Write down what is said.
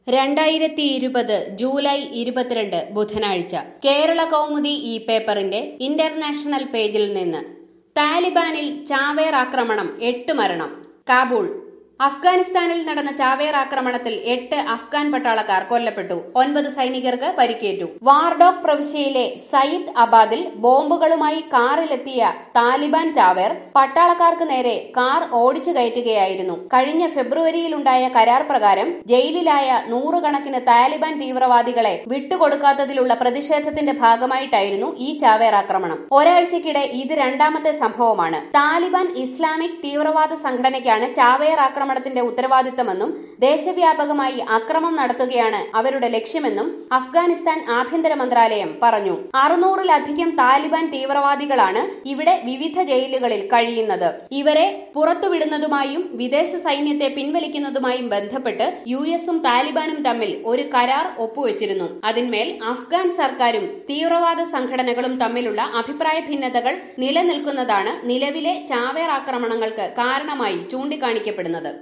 രണ്ടായിരത്തി ഇരുപത് ജൂലൈ ഇരുപത്തിരണ്ട് ബുധനാഴ്ച കേരള കൗമുദി ഈ പേപ്പറിന്റെ ഇന്റർനാഷണൽ പേജിൽ നിന്ന് താലിബാനിൽ ചാവേർ ആക്രമണം എട്ട് മരണം കാബൂൾ അഫ്ഗാനിസ്ഥാനിൽ നടന്ന ചാവേർ ആക്രമണത്തിൽ എട്ട് അഫ്ഗാൻ പട്ടാളക്കാർ കൊല്ലപ്പെട്ടു ഒൻപത് സൈനികർക്ക് പരിക്കേറ്റു വാർഡോക് പ്രവിശ്യയിലെ സയ്യിദ് അബാദിൽ ബോംബുകളുമായി കാറിലെത്തിയ താലിബാൻ ചാവേർ പട്ടാളക്കാർക്ക് നേരെ കാർ ഓടിച്ചു കയറ്റുകയായിരുന്നു കഴിഞ്ഞ ഫെബ്രുവരിയിലുണ്ടായ കരാർ പ്രകാരം ജയിലിലായ നൂറുകണക്കിന് താലിബാൻ തീവ്രവാദികളെ വിട്ടുകൊടുക്കാത്തതിലുള്ള പ്രതിഷേധത്തിന്റെ ഭാഗമായിട്ടായിരുന്നു ഈ ചാവേർ ആക്രമണം ഒരാഴ്ചക്കിടെ ഇത് രണ്ടാമത്തെ സംഭവമാണ് താലിബാൻ ഇസ്ലാമിക് തീവ്രവാദ സംഘടനയ്ക്കാണ് ചാവേർ ആക്രമണത്തിന്റെ ഉത്തരവാദിത്തമെന്നും ദേശവ്യാപകമായി അക്രമം നടത്തുകയാണ് അവരുടെ ലക്ഷ്യമെന്നും അഫ്ഗാനിസ്ഥാൻ ആഭ്യന്തര മന്ത്രാലയം പറഞ്ഞു അറുന്നൂറിലധികം താലിബാൻ തീവ്രവാദികളാണ് ഇവിടെ വിവിധ ജയിലുകളിൽ കഴിയുന്നത് ഇവരെ പുറത്തുവിടുന്നതുമായും വിദേശ സൈന്യത്തെ പിൻവലിക്കുന്നതുമായും ബന്ധപ്പെട്ട് യു എസും താലിബാനും തമ്മിൽ ഒരു കരാർ ഒപ്പുവച്ചിരുന്നു അതിന്മേൽ അഫ്ഗാൻ സർക്കാരും തീവ്രവാദ സംഘടനകളും തമ്മിലുള്ള അഭിപ്രായ ഭിന്നതകൾ നിലനിൽക്കുന്നതാണ് നിലവിലെ ചാവേർ ആക്രമണങ്ങൾക്ക് കാരണമായി ചൂണ്ടിക്കാണിക്കപ്പെടുന്നത്